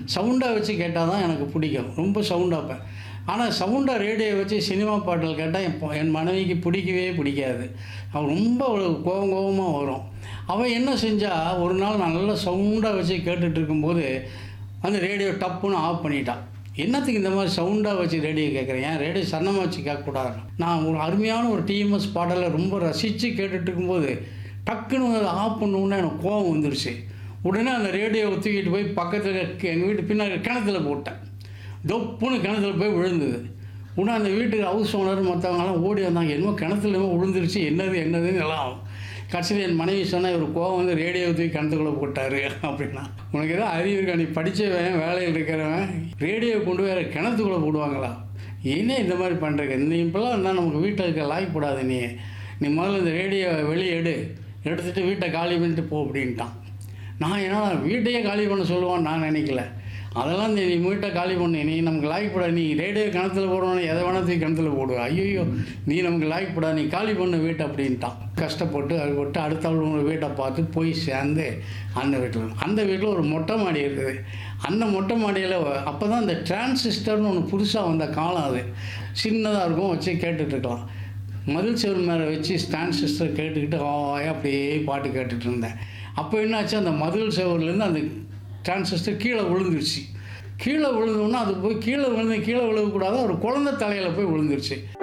சவுண்டாக வச்சு கேட்டால் தான் எனக்கு பிடிக்கும் ரொம்ப சவுண்டாக வைப்பேன் ஆனால் சவுண்டாக ரேடியோ வச்சு சினிமா பாடல் கேட்டால் என் பொ- என் மனைவிக்கு பிடிக்கவே பிடிக்காது அவள் ரொம்ப அவளுக்கு கோவம் கோவமாக வரும் அவள் என்ன செஞ்சா ஒரு நாள் நான் நல்லா சவுண்டாக வச்சு கேட்டுட்டு இருக்கும்போது அந்த ரேடியோ டப்புன்னு ஆஃப் பண்ணிட்டான் என்னத்துக்கு இந்த மாதிரி சவுண்டாக வச்சு ரேடியோ கேட்குறேன் ஏன் ரேடியோ சன்னமாக வச்சு கேட்கக்கூடாது நான் ஒரு அருமையான ஒரு டிஎம்எஸ் பாடலை ரொம்ப ரசித்து கேட்டுட்டு இருக்கும்போது டக்குன்னு அதை ஆஃப் பண்ணோன்னே எனக்கு கோவம் வந்துருச்சு உடனே அந்த ரேடியோவை தூக்கிட்டு போய் பக்கத்தில் எங்கள் வீட்டு பின்னாடி கிணத்துல போட்டேன் தொப்புன்னு கிணத்துல போய் விழுந்தது உடனே அந்த வீட்டுக்கு ஹவுஸ் ஓனர் மற்றவங்கலாம் ஓடி வந்தாங்க என்னமோ கிணத்துல என்னமோ விழுந்துருச்சு என்னது என்னதுன்னு எல்லாம் கடைசியில் என் மனைவி சொன்னால் இவர் கோவம் வந்து ரேடியோ தூக்கி கிணத்துக்குள்ளே போட்டார் அப்படின்னா உனக்கு ஏதோ அறிவு இருக்கா நீ படித்தவன் வேலையில் இருக்கிறவன் ரேடியோ கொண்டு வேறு கிணத்துக்குள்ளே போடுவாங்களா என்ன இந்த மாதிரி பண்ணுறீங்க இந்த இப்போல்லாம் இருந்தால் நமக்கு வீட்டில் இருக்க லாய்ப்படாது நீ நீ முதல்ல இந்த ரேடியோ வெளியே எடு எடுத்துகிட்டு வீட்டை காலி பண்ணிட்டு போ அப்படின்ட்டான் நான் என்னடா வீட்டையே காலி பண்ண சொல்லுவான்னு நான் நினைக்கல அதெல்லாம் நீ நீ வீட்டை காலி பண்ணு நீ நமக்கு லாய்க்கப்படா நீ ரேடியோ கிணத்துல போடணும் எதை வேணா தூக்கி கிணத்துல போடு ஐயோ நீ நமக்கு லாய்க்கப்படா நீ காலி பண்ணு வீட்டை அப்படின்ட்டான் கஷ்டப்பட்டு அது விட்டு அடுத்த ஆள் வீட்டை பார்த்து போய் சேர்ந்து அந்த வீட்டில் அந்த வீட்டில் ஒரு மொட்டை மாடி இருக்குது அந்த மொட்டை மாடியில் அப்போ தான் இந்த டிரான்சிஸ்டர்னு ஒன்று புதுசாக வந்த காலம் அது சின்னதாக இருக்கும் வச்சு கேட்டுட்டு இருக்கலாம் மதில் செவல் மேலே வச்சு ஸ்டாண்ட் சிஸ்டர் கேட்டுக்கிட்டு ஆயா அப்படியே பாட்டு கேட்டுட்டு இருந்தேன் அப்போ என்னாச்சு அந்த மதில் செவர்லேருந்து அந்த டிரான்சிஸ்டர் கீழே விழுந்துருச்சு கீழே விழுந்தோன்னா அது போய் கீழே விழுந்து கீழே விழுகக்கூடாது ஒரு குழந்தை தலையில் போய் விழுந்துருச்சு